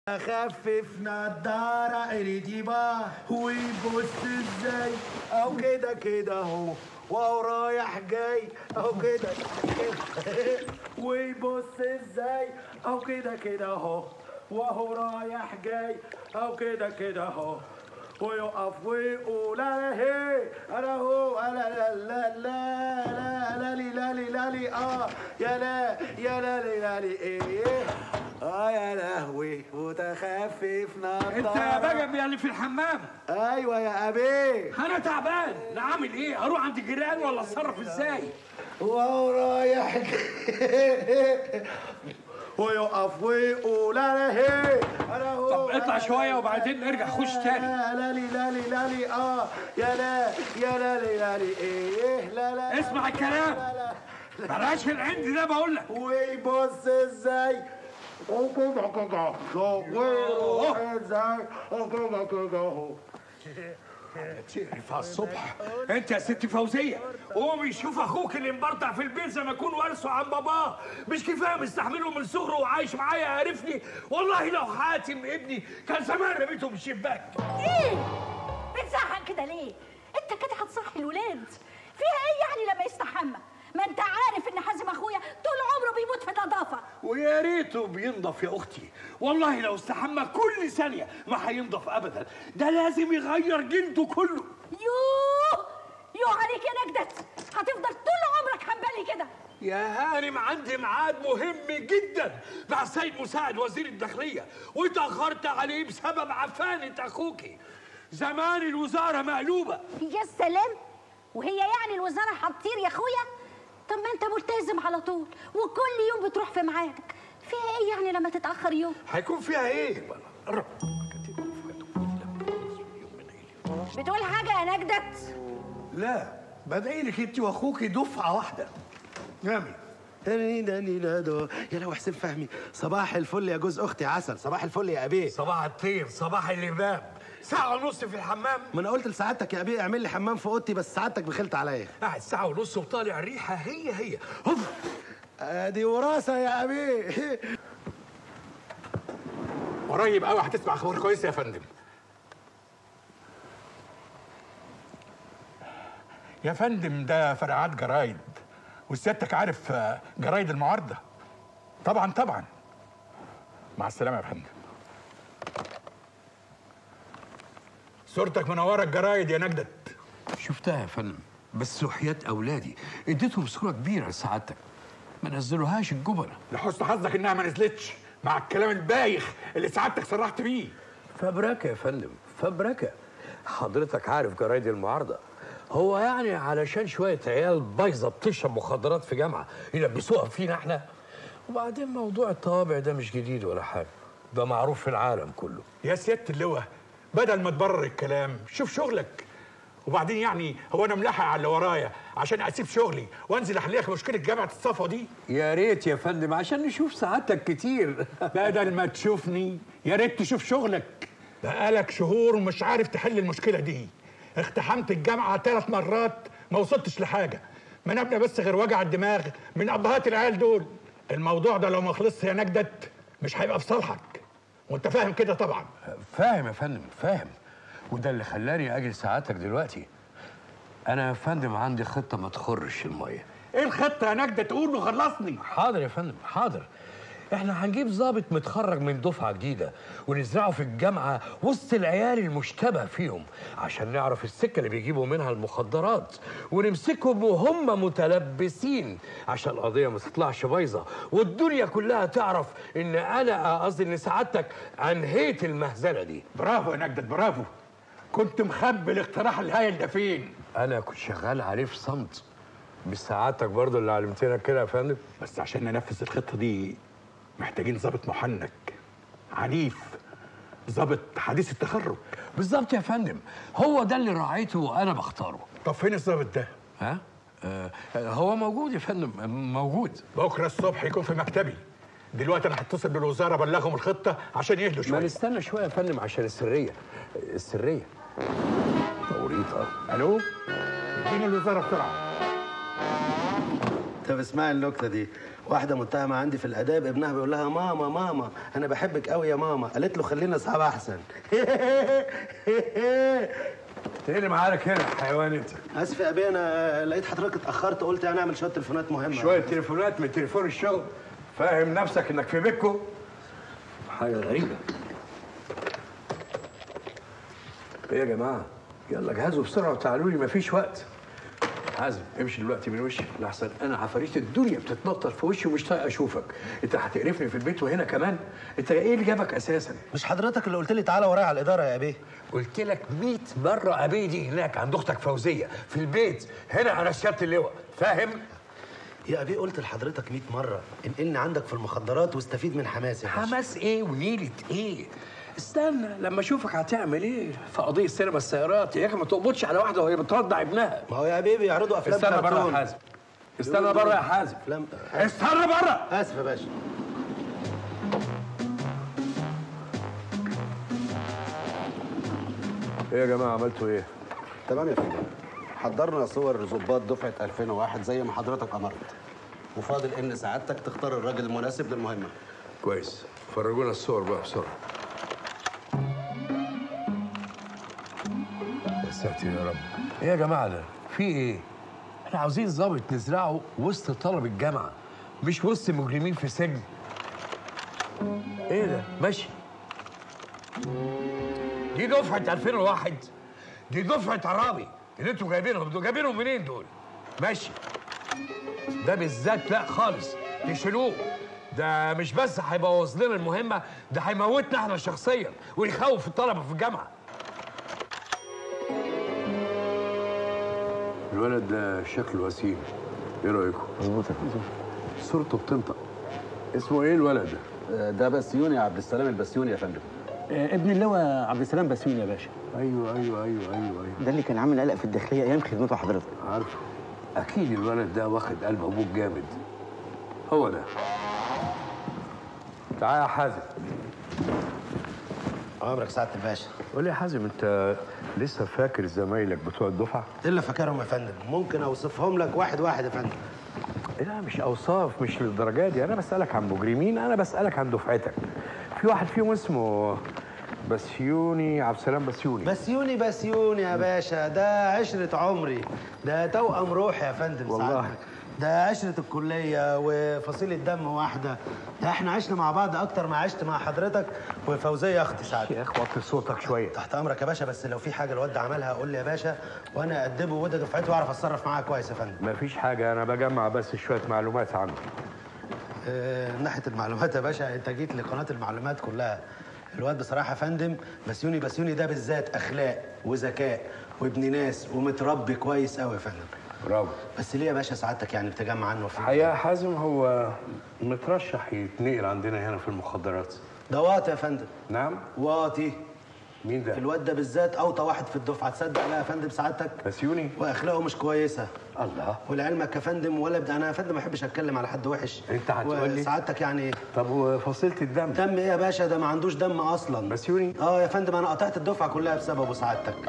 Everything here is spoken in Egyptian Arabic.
اخفف نضارة قريتيبا ويبص ازاي او كده كده اهو وهو رايح جاي او كده كده ويبص ازاي او كده كده اهو وهو رايح جاي او كده كده اهو ويقف ويقول انا هي انا هو انا لا لا لا لا لا لي لا لي لا لي اه يا لا يا لا لي لا لي ايه اه يا لهوي متخفف نضارة انت يا بجم يا اللي في الحمام ايوه يا ابي انا تعبان لا اعمل ايه اروح عند الجيران ولا اتصرف ازاي وهو رايح جاي. ويقف ويقول انا هي انا هو طب اطلع أنا شويه لا وبعدين ارجع خش تاني لا لا لي لا لي لا لي اه يا لا يا لا لي لا لي ايه لا لا اسمع الكلام. لا لا بلاش العند ده بقول لك ويبص ازاي ويروح ازاي تعرف على الصبح انت يا ست فوزيه قومي شوف اخوك اللي مبرطع في البيت زي ما يكون وارثه عن باباه مش كفايه مستحمله من صغره وعايش معايا عارفني والله لو حاتم ابني كان زمان رميته من الشباك ايه بتزعق كده ليه انت كده هتصحي الولاد فيها ايه يعني لما يستحمى ما انت عارف ان حازم اخويا طول عمره بيموت في النظافه ويا ريته بينضف يا اختي والله لو استحمى كل ثانيه ما هينضف ابدا ده لازم يغير جلده كله يوه يوه عليك يا نجدت هتفضل طول عمرك حنبلي كده يا هانم عندي ميعاد مهم جدا مع السيد مساعد وزير الداخليه واتاخرت عليه بسبب عفانه اخوكي زمان الوزاره مقلوبه يا سلام وهي يعني الوزاره هتطير يا اخويا طب ما انت ملتزم على طول وكل يوم بتروح في ميعادك فيها ايه يعني لما تتاخر يوم هيكون فيها ايه قرب. بتقول حاجه يا نجدت لا بدعي لك انت واخوكي دفعه واحده نامي يا لو حسين فهمي صباح الفل يا جوز اختي عسل صباح الفل يا ابي صباح الطير صباح اللباب ساعة ونص في الحمام ما انا قلت لسعادتك يا ابي اعمل لي حمام في اوضتي بس سعادتك بخلت عليا قاعد ساعة ونص وطالع الريحة هي هي هف ادي وراثه يا ابي قريب قوي هتسمع اخبار كويسه يا فندم يا فندم ده فرقعات جرايد وسيادتك عارف آه، جرايد المعارضه طبعا طبعا مع السلامه يا فندم صورتك منوره الجرايد يا نجدت شفتها يا فندم بس وحياة أولادي اديتهم صورة كبيرة لسعادتك ما نزلوهاش الجبنة لحسن حظك انها ما نزلتش مع الكلام البايخ اللي سعادتك صرحت بيه فبركة يا فندم فبركة حضرتك عارف جرايد المعارضة هو يعني علشان شوية عيال بايظة بتشرب مخدرات في جامعة يلبسوها فينا احنا وبعدين موضوع الطوابع ده مش جديد ولا حاجة ده معروف في العالم كله يا سياده اللواء بدل ما تبرر الكلام شوف شغلك وبعدين يعني هو انا ملحق على اللي ورايا عشان اسيب شغلي وانزل احل لك مشكله جامعه الصفا دي يا ريت يا فندم عشان نشوف سعادتك كتير بدل ما تشوفني يا ريت تشوف شغلك بقالك شهور ومش عارف تحل المشكله دي اقتحمت الجامعه ثلاث مرات ما وصلتش لحاجه ما نبنى بس غير وجع الدماغ من ابهات العيال دول الموضوع ده لو ما خلصش يا نجدت مش هيبقى في صالحك وانت فاهم كده طبعا فاهم يا فندم فاهم وده اللي خلاني اجي سعادتك دلوقتي انا يا فندم عندي خطه ما تخرش الميه ايه الخطه يا نجدة تقول له خلصني حاضر يا فندم حاضر احنا هنجيب ضابط متخرج من دفعه جديده ونزرعه في الجامعه وسط العيال المشتبه فيهم عشان نعرف السكه اللي بيجيبوا منها المخدرات ونمسكهم وهم متلبسين عشان القضيه ما تطلعش بايظه والدنيا كلها تعرف ان انا قصدي ان سعادتك انهيت المهزله دي برافو يا نجدة برافو كنت مخبي الاقتراح الهايل ده فين انا كنت شغال عليه في صمت مش سعادتك برضو اللي علمتنا كده يا فندم بس عشان ننفذ الخطه دي محتاجين ضابط محنك عنيف ضابط حديث التخرج بالظبط يا فندم هو ده اللي راعيته وانا بختاره طب فين الضابط ده ها آه هو موجود يا فندم موجود بكره الصبح يكون في مكتبي دلوقتي انا هتصل بالوزاره ابلغهم الخطه عشان يهدوا ما شويه نستنى شويه يا فندم عشان السريه السريه توريطه الو اديني الوزاره بسرعه طب اسمعي النكته دي واحده متهمه عندي في الاداب ابنها بيقول لها ماما ماما انا بحبك قوي يا ماما قالت له خلينا اصحاب احسن ايه اللي معاك هنا يا حيوان انت اسف يا ابي انا لقيت حضرتك اتاخرت قلت يعني اعمل شويه تليفونات مهمه شويه تليفونات من تليفون الشغل فاهم نفسك انك في بيتكو حاجه غريبه ايه يا جماعه يلا جهزوا بسرعه وتعالوا لي مفيش وقت حازم امشي دلوقتي من وشي لحسن انا عفاريت الدنيا بتتنطط في وشي ومش طايق اشوفك انت هتقرفني في البيت وهنا كمان انت ايه اللي جابك اساسا مش حضرتك اللي قلت لي تعالى ورايا على الاداره يا ابي قلت لك 100 مره ابي دي هناك عند اختك فوزيه في البيت هنا انا سياده اللواء فاهم يا ابي قلت لحضرتك 100 مره انقلني عندك في المخدرات واستفيد من حماسي يا باشا. حماس ايه ونيله ايه استنى لما اشوفك هتعمل ايه في قضيه سينما السيارات يا اخي ما تقبضش على واحده وهي بترضع ابنها ما هو يا ابي بيعرضوا افلام استنى بره كرتون. يا حازم استنى بره يا حازم افلام استنى بره اسف يا باشا ايه يا جماعه عملتوا ايه تمام يا فندم حضرنا صور ضباط دفعه 2001 زي ما حضرتك امرت وفاضل ان سعادتك تختار الراجل المناسب للمهمه كويس فرجونا الصور بقى بسرعه يا ساتر يا رب ايه يا جماعه ده في ايه احنا عاوزين ضابط نزرعه وسط طلب الجامعه مش وسط مجرمين في سجن ايه ده ماشي دي دفعه 2001 دي دفعه عرابي اللي انتوا جايبينهم دول جايبينهم منين دول ماشي ده بالذات لا خالص تشيلوه ده مش بس هيبوظ لنا المهمه ده هيموتنا احنا شخصيا ويخوف الطلبه في الجامعه الولد ده شكله وسيم ايه رايكم مظبوط يا فندم صورته بتنطق اسمه ايه الولد ده ده بسيوني عبد السلام البسيوني يا فندم آه، ابن اللواء عبد السلام بسيوني يا باشا ايوه ايوه ايوه ايوه ايوه ده اللي كان عامل قلق في الداخليه ايام خدمته حضرتك عارفه اكيد الولد ده واخد قلب ابوك جامد هو ده تعال يا حازم عمرك سعاده الباشا قول لي يا حازم انت لسه فاكر زمايلك بتوع الدفعه الا فاكرهم يا فندم ممكن اوصفهم لك واحد واحد يا فندم لا مش اوصاف مش للدرجه دي انا بسالك عن مجرمين انا بسالك عن دفعتك في واحد فيهم اسمه بسيوني عبد السلام بسيوني بسيوني بسيوني يا باشا ده عشرة عمري ده توأم روحي يا فندم والله. سعادتك. ده عشرة الكلية وفصيلة دم واحدة ده احنا عشنا مع بعض أكتر ما عشت مع حضرتك وفوزية أختي سعادتك يا اخي وطي صوتك شويه تحت أمرك يا باشا بس لو في حاجة الواد ده عملها قول لي يا باشا وأنا أدبه وده دفعتي وأعرف أتصرف معاه كويس يا فندم مفيش حاجه انا بجمع بس شويه معلومات عنه آه، من ناحيه المعلومات يا باشا انت جيت لقناه المعلومات كلها الواد بصراحه يا فندم بسيوني بسيوني ده بالذات اخلاق وذكاء وابن ناس ومتربي كويس قوي يا فندم برافو بس ليه يا باشا سعادتك يعني بتجمع عنه في الحقيقه حازم هو مترشح يتنقل عندنا هنا في المخدرات ده واطي يا فندم نعم واطي مين ده الواد ده بالذات اوطى واحد في الدفعه تصدق بقى يا فندم سعادتك بسيوني واخلاقه مش كويسه الله ولعلمك يا فندم ولا بد... انا يا فندم ما احبش اتكلم على حد وحش أنت هتقول لي؟ سعادتك يعني طب وفصيله الدم دم ايه يا باشا ده ما عندوش دم اصلا بسيوني اه يا فندم انا قطعت الدفعه كلها بسببه سعادتك